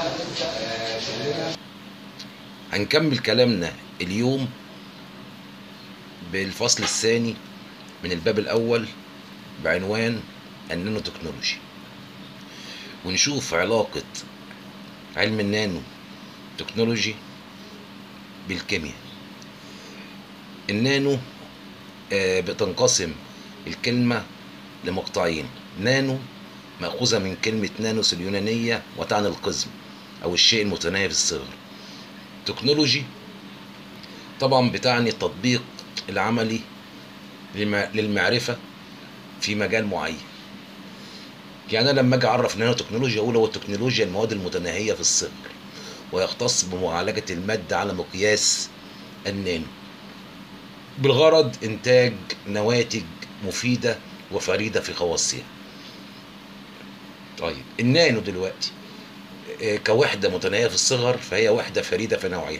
هنكمل كلامنا اليوم بالفصل الثاني من الباب الأول بعنوان النانو تكنولوجي ونشوف علاقة علم النانو تكنولوجي بالكيمياء النانو آه، بتنقسم الكلمة لمقطعين نانو مأخوذة من كلمة نانوس اليونانية وتعني القزم أو الشيء المتناهي في الصغر تكنولوجي طبعا بتعني التطبيق العملي للم- للمعرفة في مجال معين يعني أنا لما أجي أعرف نانو تكنولوجيا أقول هو التكنولوجيا المواد المتناهية في الصغر ويختص بمعالجة المادة على مقياس النانو بالغرض إنتاج نواتج مفيدة وفريدة في خواصها طيب النانو دلوقتي آه، كوحدة متناهية في الصغر فهي وحدة فريدة في نوعها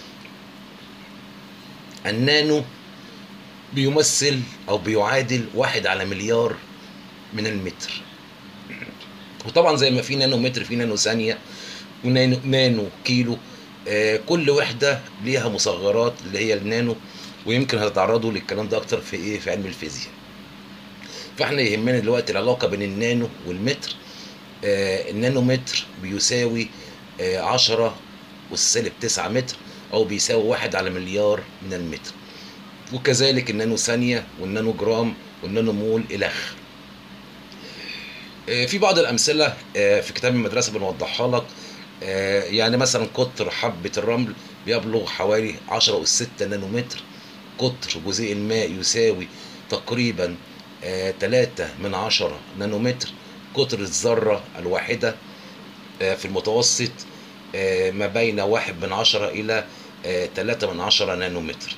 النانو بيمثل أو بيعادل واحد على مليار من المتر وطبعا زي ما في نانو متر في نانو ثانية ونانو نانو كيلو آه، كل وحدة ليها مصغرات اللي هي النانو ويمكن هتتعرضوا للكلام ده أكتر في إيه في علم الفيزياء فاحنا يهمنا دلوقتي العلاقة بين النانو والمتر آه، النانومتر بيساوي آه، عشرة والسالب تسعة متر أو بيساوي واحد على مليار من المتر وكذلك النانو ثانية والنانو جرام والنانو مول إلى آخره آه، في بعض الأمثلة آه، في كتاب المدرسة بنوضحها لك آه، يعني مثلا قطر حبة الرمل بيبلغ حوالي عشرة والستة نانومتر قطر جزيء الماء يساوي تقريبا آه، تلاتة من عشرة نانومتر قطر الذرة الواحدة آه، في المتوسط آه، ما بين واحد من عشرة إلى آه، تلاتة من عشرة نانومتر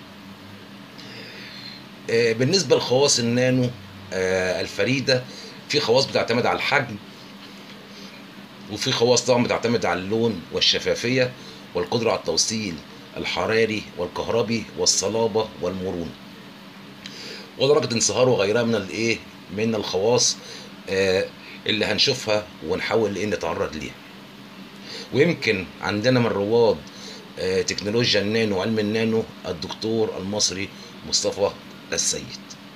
آه، بالنسبة لخواص النانو آه، الفريدة في خواص بتعتمد على الحجم وفي خواص طبعا بتعتمد على اللون والشفافية والقدرة على التوصيل الحراري والكهربي والصلابة والمرونة ودرجة انصهار وغيرها من الايه من الخواص آه، اللي هنشوفها ونحاول ايه نتعرض ليها ويمكن عندنا من رواد آه، تكنولوجيا النانو وعلم النانو الدكتور المصري مصطفى السيد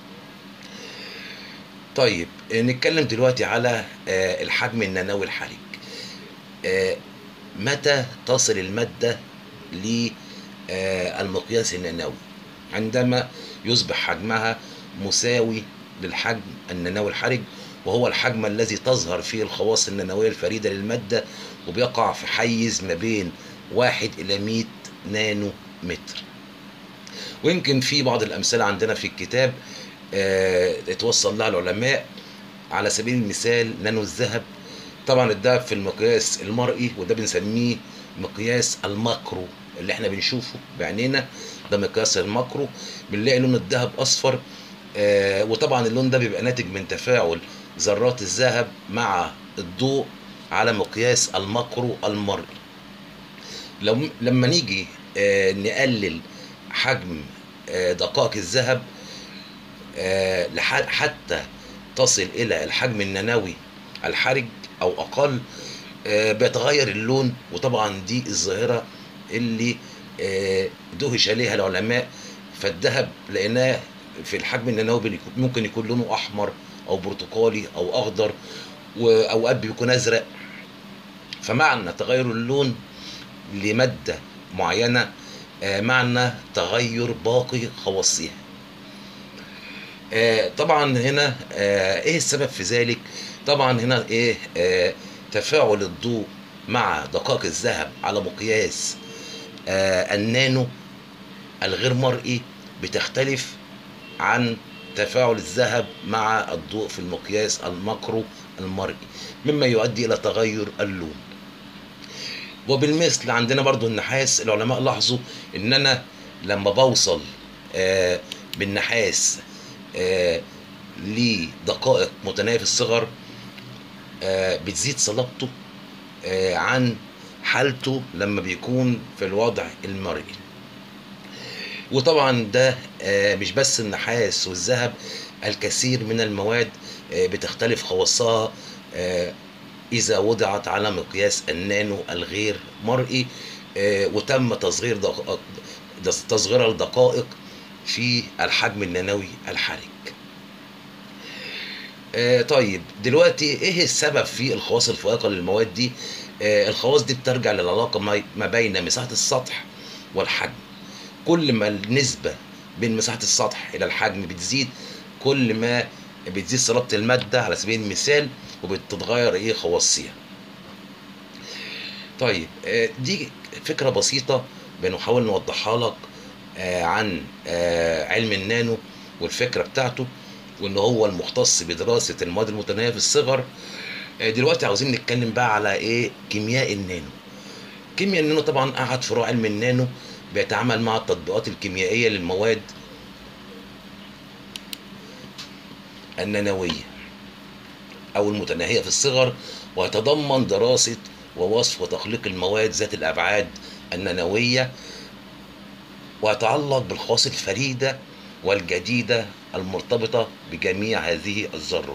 طيب آه، نتكلم دلوقتي على آه، الحجم النانوي الحرج آه، متى تصل المادة للمقياس النانوي عندما يصبح حجمها مساوي للحجم النانوي الحرج وهو الحجم الذي تظهر فيه الخواص النانوية الفريدة للمادة وبيقع في حيز ما بين واحد إلى 100 نانو متر ويمكن في بعض الأمثلة عندنا في الكتاب آه، اتوصل لها العلماء على سبيل المثال نانو الذهب طبعا الذهب في المقياس المرئي وده بنسميه مقياس الماكرو اللي احنا بنشوفه بعينينا ده مقياس الماكرو بنلاقي لون الذهب اصفر آه وطبعا اللون ده بيبقى ناتج من تفاعل ذرات الذهب مع الضوء على مقياس الماكرو المرئي لو لما نيجي آه نقلل حجم آه دقائق الذهب آه لح- حتى تصل الى الحجم النانوي الحرج او اقل آه بيتغير اللون وطبعا دي الظاهره اللي آه دهش عليها العلماء فالذهب لقيناه في الحجم النانوي بيكون- ممكن يكون لونه احمر او برتقالي او اخضر واوقات بيكون ازرق فمعنى تغير اللون لماده معينه آه، معنى تغير باقي خواصها آه، طبعا هنا آه، ايه السبب في ذلك طبعا هنا ايه آه، تفاعل الضوء مع دقائق الذهب على مقياس آه، النانو الغير مرئي بتختلف عن تفاعل الذهب مع الضوء في المقياس الماكرو المرئي مما يؤدي الى تغير اللون وبالمثل عندنا برضو النحاس العلماء لاحظوا ان انا لما بوصل آه، بالنحاس آه، لدقائق متناهيه في الصغر آه، بتزيد صلابته آه، عن حالته لما بيكون في الوضع المرئي وطبعا ده آه، مش بس النحاس والذهب الكثير من المواد آه، بتختلف خواصها آه، إذا وضعت على مقياس النانو الغير مرئي آه، وتم تصغير دق... تصغيرها لدقائق في الحجم النانوي الحرج آه، طيب دلوقتي ايه السبب في الخواص الفائقه للمواد دي آه، الخواص دي بترجع للعلاقه ما- ما بين مساحه السطح والحجم كل ما النسبه بين مساحه السطح الى الحجم بتزيد كل ما بتزيد صلابه الماده على سبيل المثال وبتتغير ايه خواصيها طيب آه، دي فكره بسيطه بنحاول نوضحها لك آه، عن آه، علم النانو والفكره بتاعته وان هو المختص بدراسه المواد المتناهيه في الصغر آه، دلوقتي عاوزين نتكلم بقى على ايه كيمياء النانو كيمياء النانو طبعا احد فروع علم النانو بيتعامل مع التطبيقات الكيميائيه للمواد النانويه او المتناهيه في الصغر ويتضمن دراسه ووصف وتخليق المواد ذات الابعاد النانويه ويتعلق بالخواص الفريده والجديده المرتبطه بجميع هذه الذرات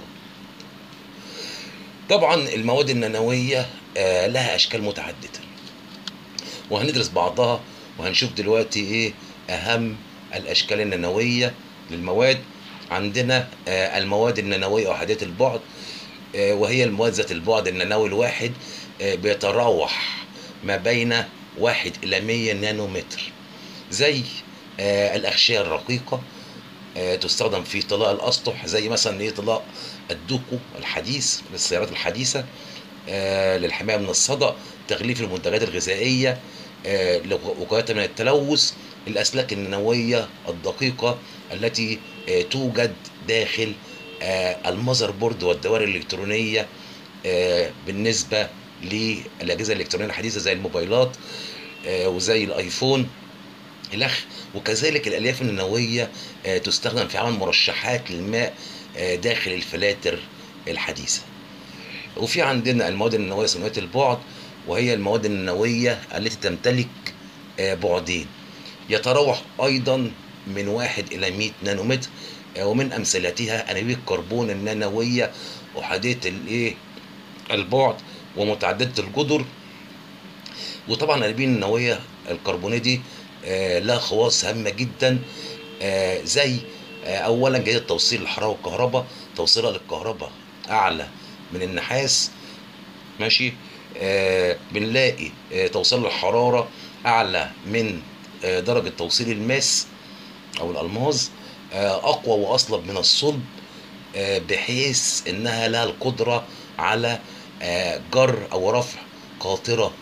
طبعا المواد النانويه آه، لها اشكال متعدده وهندرس بعضها وهنشوف دلوقتي ايه اهم الاشكال النانويه للمواد عندنا آه، المواد النانويه وحديه البعد آه، وهي المواد ذات البعد النانوي الواحد آه، بيتراوح ما بين واحد إلى 100 نانومتر زي آه، الأغشية الرقيقة آه، تستخدم في طلاء الأسطح زي مثلا إيه طلاء الدوكو الحديث للسيارات الحديثة آه، للحماية من الصدأ تغليف المنتجات الغذائية آه، وقاية من التلوث الأسلاك النانوية الدقيقة التي آه، توجد داخل آه، المذر بورد والدوائر الإلكترونية آه، بالنسبة للأجهزة الإلكترونية الحديثة زي الموبايلات آه، وزي الآيفون الأخ وكذلك الألياف النانوية آه، تستخدم في عمل مرشحات للماء آه، داخل الفلاتر الحديثة وفي عندنا المواد النانوية ثنائية البعد وهي المواد النانوية التي تمتلك آه، بعدين يتراوح أيضا من واحد إلى 100 نانومتر آه، ومن أمثلتها أنابيب الكربون النانوية أحادية الإيه البعد ومتعددة الجدر وطبعا الأنابيب النانوية الكربونية دي آه، لها خواص هامة جدا آه، زي آه، أولا جهاز توصيل الحرارة والكهرباء توصيلها للكهرباء أعلى من النحاس ماشي آه بنلاقي آه توصيل الحرارة أعلى من آه درجة توصيل الماس أو الألماظ آه أقوى وأصلب من الصلب آه بحيث إنها لها القدرة على آه جر أو رفع قاطرة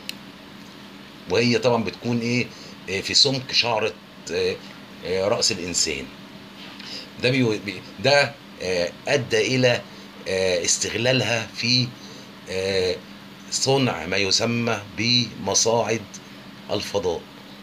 وهي طبعا بتكون إيه آه في سمك شعرة آه آه رأس الإنسان ده بي بي- ده آه أدى إلى آه استغلالها في آه صنع ما يسمى بمصاعد الفضاء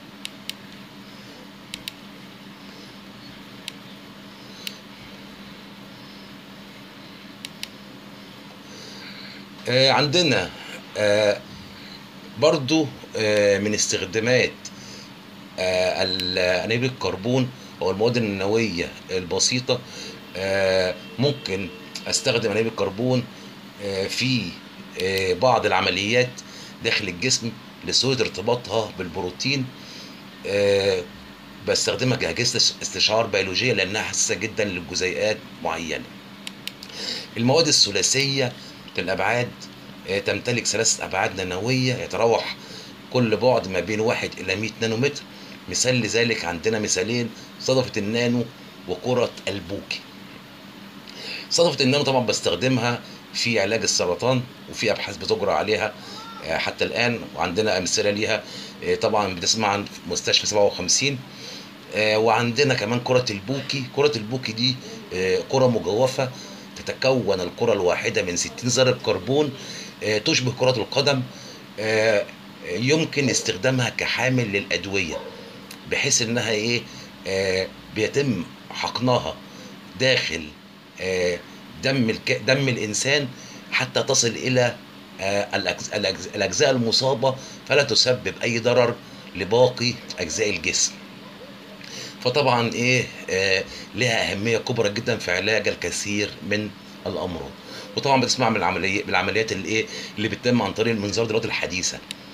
آه، عندنا آه، برضو آه، من استخدامات آه، ال- انابيب الكربون او المواد النانويه البسيطه آه، ممكن استخدم انابيب الكربون آه، في آه، بعض العمليات داخل الجسم لسهوله ارتباطها بالبروتين آه، بستخدمها كأجهزة استشعار بيولوجية لأنها حساسة جدا للجزيئات معينة. المواد الثلاثية الأبعاد آه، تمتلك ثلاث أبعاد نانوية يتراوح كل بعد ما بين واحد إلى 100 نانومتر مثال لذلك عندنا مثالين صدفة النانو وكرة البوكي صدفة النانو طبعا بستخدمها في علاج السرطان وفي أبحاث بتجرى عليها آه، حتى الآن وعندنا أمثلة ليها آه، طبعا بتسمع عن مستشفى 57 آه، وعندنا كمان كرة البوكي كرة البوكي دي آه، كرة مجوفة تتكون الكرة الواحدة من 60 ذرة كربون آه، تشبه كرة القدم آه، يمكن استخدامها كحامل للأدوية بحيث انها ايه آه بيتم حقنها داخل آه دم الك... دم الانسان حتى تصل الى آه الأجز... الأجز... الاجزاء المصابه فلا تسبب اي ضرر لباقي اجزاء الجسم فطبعا ايه آه لها اهميه كبرى جدا في علاج الكثير من الامراض وطبعا بتسمع من العمليات بالعمليات اللي ايه اللي بتتم عن طريق المنظار دلوقتي الحديثه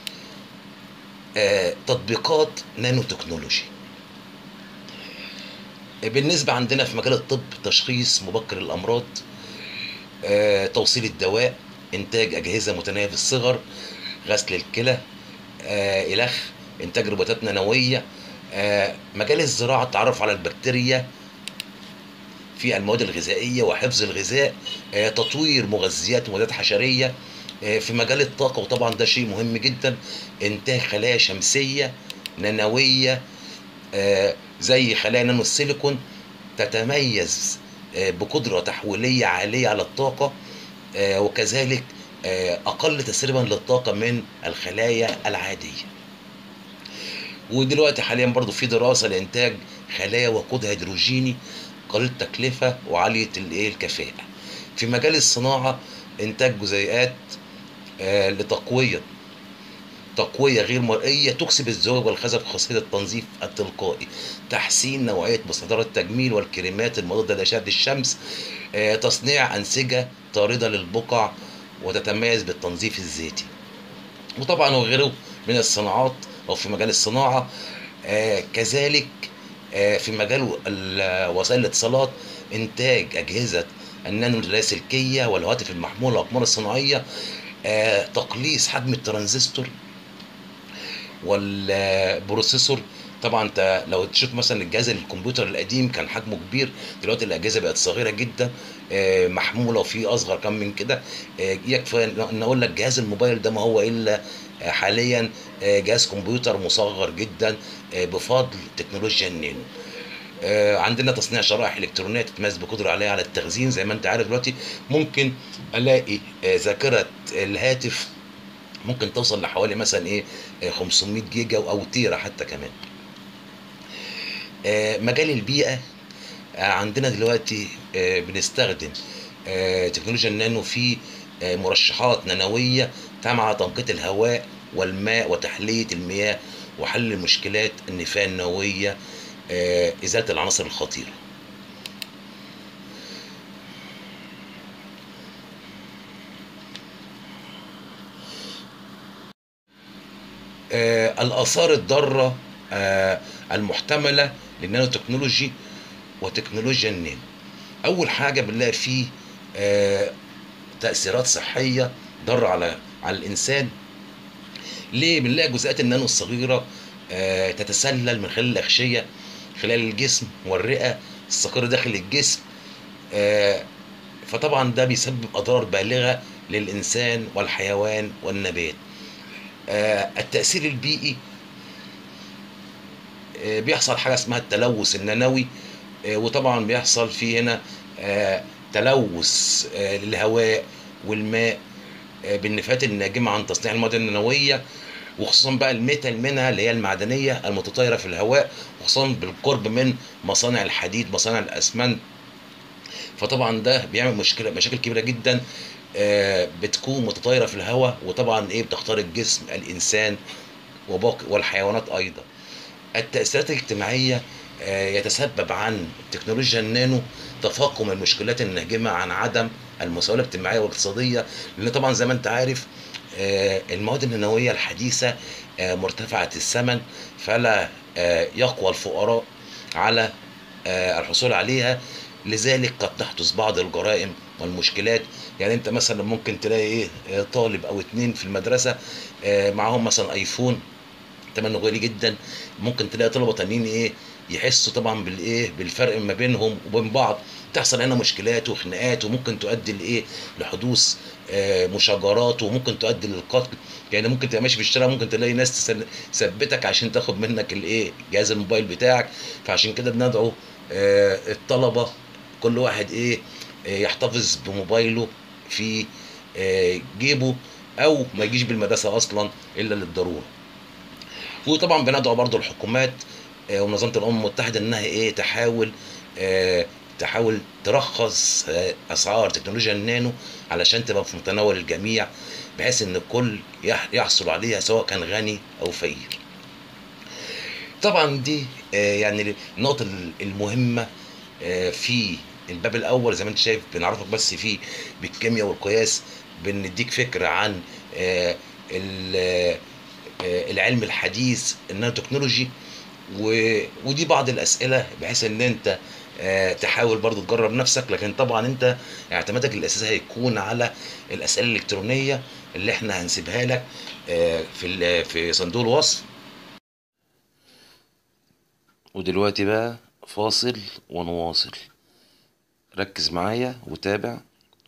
آه تطبيقات نانو تكنولوجي بالنسبة عندنا في مجال الطب تشخيص مبكر الأمراض آه، توصيل الدواء إنتاج أجهزة متناهية في الصغر غسل الكلى آه، إلخ إنتاج روبوتات نانوية آه، مجال الزراعة التعرف على البكتيريا في المواد الغذائية وحفظ الغذاء آه، تطوير مغذيات ومضادات حشرية آه، في مجال الطاقة وطبعا ده شيء مهم جدا إنتاج خلايا شمسية نانوية آه، زي خلايا نانو السيليكون تتميز آه، بقدرة تحويلية عالية على الطاقة آه، وكذلك آه، أقل تسريبا للطاقة من الخلايا العادية ودلوقتي حاليا برضو في دراسة لإنتاج خلايا وقود هيدروجيني قليل التكلفة وعالية الإيه الكفاءة في مجال الصناعة إنتاج جزيئات آه، لتقوية تقوية غير مرئية تكسب الزواج والخزف خاصية التنظيف التلقائي تحسين نوعية مستحضرات التجميل والكريمات المضادة لأشعة الشمس آه، تصنيع أنسجة طاردة للبقع وتتميز بالتنظيف الذاتي وطبعا وغيره من الصناعات أو في مجال الصناعة آه، كذلك آه، في مجال ال- وسائل الاتصالات إنتاج أجهزة النانو اللاسلكية والهواتف المحمولة والأقمار الصناعية آه، تقليص حجم الترانزستور والبروسيسور طبعا انت لو تشوف مثلا الجهاز الكمبيوتر القديم كان حجمه كبير دلوقتي الاجهزه بقت صغيره جدا آه، محموله وفي اصغر كم من كده آه، يكفي ان اقول لك جهاز الموبايل ده ما هو الا آه، حاليا آه، جهاز كمبيوتر مصغر جدا آه، بفضل تكنولوجيا النانو آه، عندنا تصنيع شرائح الكترونيه تتميز بقدره عاليه على التخزين زي ما انت عارف دلوقتي ممكن الاقي آه، ذاكره الهاتف ممكن توصل لحوالي مثلا ايه آه، 500 جيجا او تيرا حتى كمان آه، مجال البيئه آه، عندنا دلوقتي آه، بنستخدم آه، تكنولوجيا النانو في آه، مرشحات نانويه تعمل على تنقية الهواء والماء وتحلية المياه وحل المشكلات النفاية النووية آه، إزالة العناصر الخطيرة آه، الآثار الضارة آه، المحتملة للنانو تكنولوجي وتكنولوجيا النانو أول حاجة بنلاقي فيه آه، تأثيرات صحية ضارة على على الإنسان ليه بنلاقي جزيئات النانو الصغيرة آه، تتسلل من خلال الأغشية خلال الجسم والرئة الصقيرة داخل الجسم آه، فطبعا ده بيسبب أضرار بالغة للإنسان والحيوان والنبات آه، التأثير البيئي آه، بيحصل حاجة اسمها التلوث النانوي آه، وطبعا بيحصل في هنا آه، تلوث آه، للهواء والماء آه، بالنفايات الناجمة عن تصنيع المواد النانوية وخصوصا بقى الميتال منها اللي هي المعدنية المتطايرة في الهواء وخصوصا بالقرب من مصانع الحديد مصانع الأسمنت فطبعا ده بيعمل مشكلة مشاكل كبيرة جدا آه، بتكون متطايرة في الهواء وطبعا ايه بتخترق جسم الإنسان وباقي والحيوانات أيضا التأثيرات الاجتماعية آه، يتسبب عن تكنولوجيا النانو تفاقم المشكلات الناجمة عن عدم المساواة الاجتماعية والاقتصادية لأن طبعا زي ما أنت عارف آه، المواد النانوية الحديثة آه، مرتفعة الثمن فلا آه، يقوى الفقراء على آه، الحصول عليها لذلك قد تحدث بعض الجرائم والمشكلات يعني انت مثلا ممكن تلاقي ايه آه، طالب او اتنين في المدرسة آه، معاهم مثلا ايفون ثمنه غالي جدا ممكن تلاقي طلبه تانيين ايه يحسوا طبعا بالايه بالفرق ما بينهم وبين بعض تحصل هنا مشكلات وخناقات وممكن تؤدي لايه لحدوث آه، مشاجرات وممكن تؤدي للقتل يعني ممكن تبقى ماشي في الشارع ممكن تلاقي ناس تسل- تثبتك عشان تاخد منك الايه جهاز الموبايل بتاعك فعشان كده بندعو آه، الطلبه كل واحد ايه آه، يحتفظ بموبايله في آه، جيبه او ما يجيش بالمدرسه اصلا الا للضروره وطبعا بندعو برضو الحكومات آه، ومنظمه الامم المتحده انها ايه تحاول آه، تحاول ترخص آه، اسعار تكنولوجيا النانو علشان تبقى في متناول الجميع بحيث ان الكل يح- يحصل عليها سواء كان غني او فقير طبعا دي آه، يعني النقطة المهمة آه، في الباب الاول زي ما انت شايف بنعرفك بس فيه بالكيمياء والقياس بنديك فكره عن آه، ال- آه، العلم الحديث النانو تكنولوجي و- ودي بعض الاسئله بحيث ان انت آه، تحاول برضو تجرب نفسك لكن طبعا انت اعتمادك الاساسي هيكون على الاسئله الالكترونيه اللي احنا هنسيبها لك آه، في ال- في صندوق الوصف ودلوقتي بقى فاصل ونواصل ركز معايا وتابع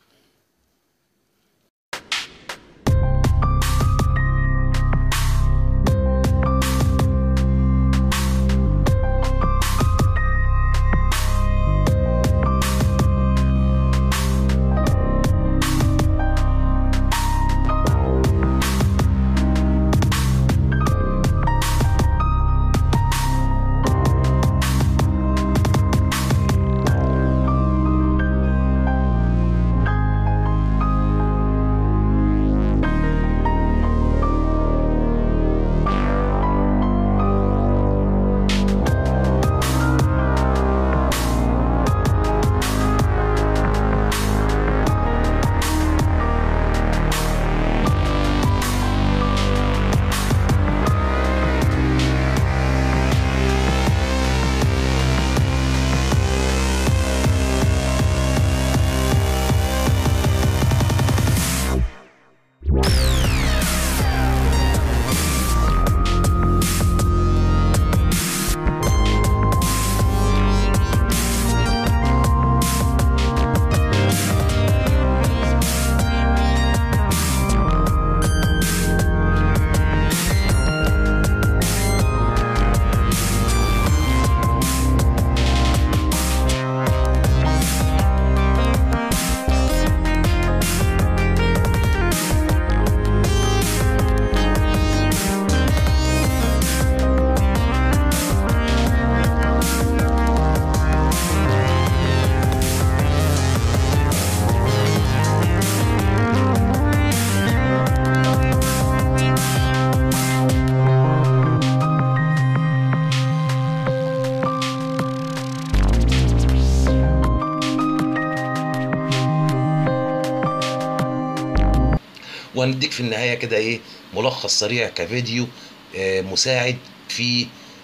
وهنديك في النهايه كده ايه ملخص سريع كفيديو آه، مساعد في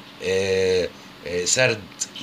آه، آه، سرد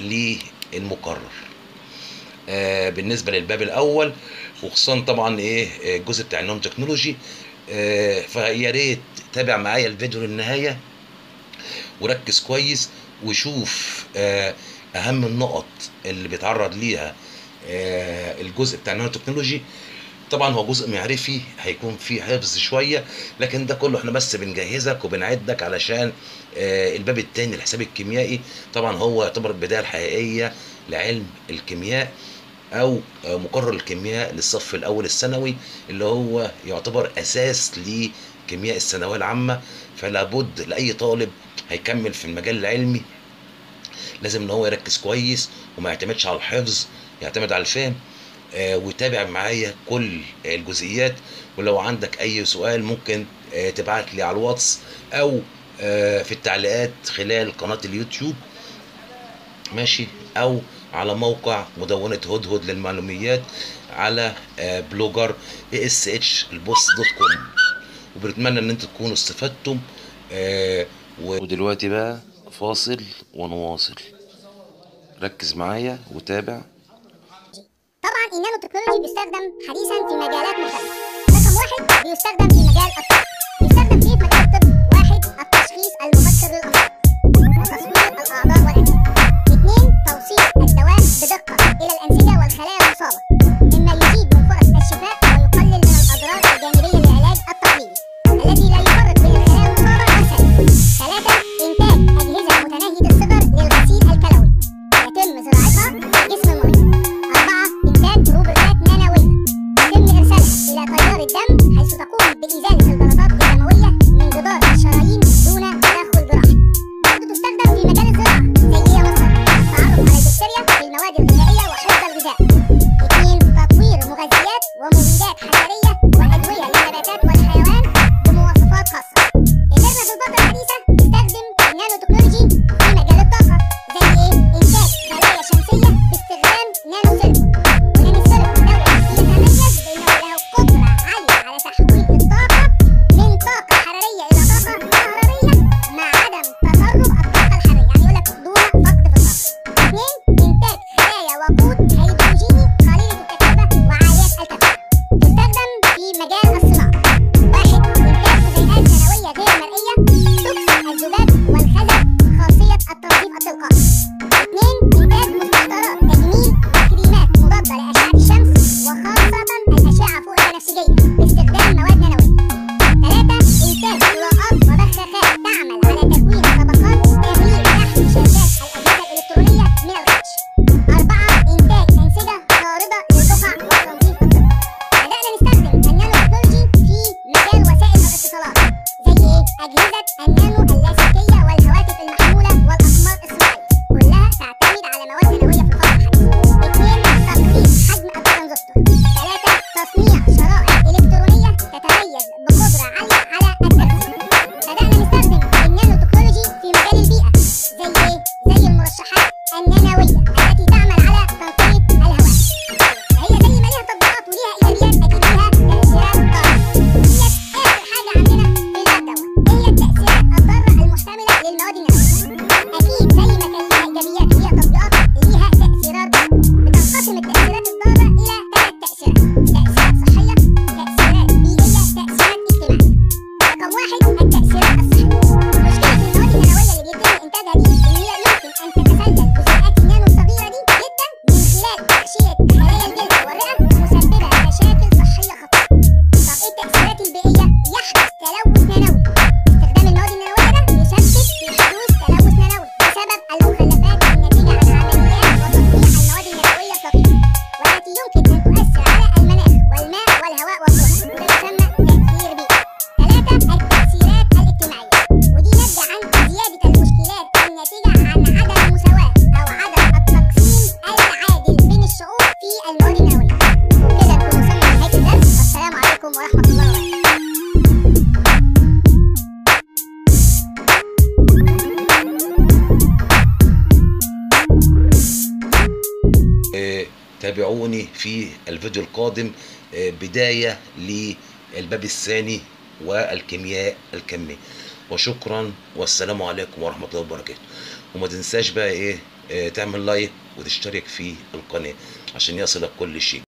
للمقرر آه، بالنسبه للباب الاول وخصوصا طبعا ايه آه، الجزء بتاع النون تكنولوجي آه، فيا ريت تابع معايا الفيديو للنهايه وركز كويس وشوف آه، اهم النقط اللي بيتعرض ليها آه، الجزء بتاع النانو تكنولوجي طبعا هو جزء معرفي هيكون فيه حفظ شويه لكن ده كله احنا بس بنجهزك وبنعدك علشان آه، الباب التاني الحساب الكيميائي طبعا هو يعتبر البدايه الحقيقيه لعلم الكيمياء او آه، مقرر الكيمياء للصف الاول الثانوي اللي هو يعتبر اساس لكيمياء الثانويه العامه فلا بد لاي طالب هيكمل في المجال العلمي لازم ان هو يركز كويس وما يعتمدش على الحفظ يعتمد على الفهم آه، وتابع معايا كل الجزئيات ولو عندك اي سؤال ممكن آه، تبعت لي على الواتس او آه، في التعليقات خلال قناة اليوتيوب ماشي او على موقع مدونة هدهد للمعلوميات على آه، بلوجر اس اتش البوست دوت كوم وبنتمنى ان انتوا تكونوا استفدتم آه، ودلوقتي بقى فاصل ونواصل ركز معايا وتابع طبعا النانو تكنولوجي بيستخدم حديثا في مجالات مختلفة رقم واحد بيستخدم في مجال الطب بيستخدم فيه في مجال الطب واحد التشخيص المبكر للأمراض وتصوير الأعضاء والأجسام اثنين توصيل الدواء بدقة إلى الأنسجة والخلايا المصابة مما يزيد من فرص الشفاء ويقلل من الأضرار الجانبية للعلاج التقليدي الذي لا يفرط بين الخلايا المصابة والسليمة ثلاثة إنتاج أجهزة متناهية الصغر للغسيل الكلوي يتم زراعتها في جسم المريض أربعة إنتاج روبوتات نانوية يتم إرسالها إلى تيار الدم حيث تقوم بإزالة الجلطات النووية التي تعمل على تنقية الهواء فهي زي ما ليها تطبيقات وليها إيجابيات أكيد ليها تأثيرات ضارة ديت آخر حاجة عندنا في الباب دوت إيه هي التأثيرات الضارة المحتملة للمواد النووية أكيد زي ما كان ليها إيجابيات وليها تطبيقات ليها تأثيرات ضارة بتنقسم التأثيرات الضارة إلى ثلاث تأثيرات تأثيرات صحية تأثيرات بيئية تأثيرات اجتماعية رقم واحد التأثيرات الصحية مشكلة المواد النووية اللي بيتم إنتاجها دي إن هي يمكن أن تتسلل جزيئات النانو الصغيرة دي جدا من خلال تغشية خلايا الجلد والرئة مسببة مشاكل صحية خطيرة. طب إيه التأثيرات البيئية؟ يحدث تلوث نانوي. استخدام المواد النووية ده يسبب في حدوث تلوث نانوي بسبب المخلفات الناتجة عن عمليات وتصنيع المواد النووية الدقيقة والتي يمكن أن تؤثر على المناخ والماء والهواء والتربة وده يسمى تأثير بيئي. ثلاثة التأثيرات الاجتماعية ودي ناتجة عن زيادة المشكلات الناتجة عن عدم المساواة أو عدم التقسيم العادل بين الشعوب في المواد النووية وبكده نكون وصلنا لنهاية الدرس والسلام عليكم ورحمة الله وبركاته آه، تابعوني في الفيديو القادم آه، بداية للباب الثاني والكيمياء الكمية وشكرا والسلام عليكم ورحمة الله وبركاته وما تنساش بقى ايه آه، تعمل لايك وتشترك في القناة عشان يصلك كل شيء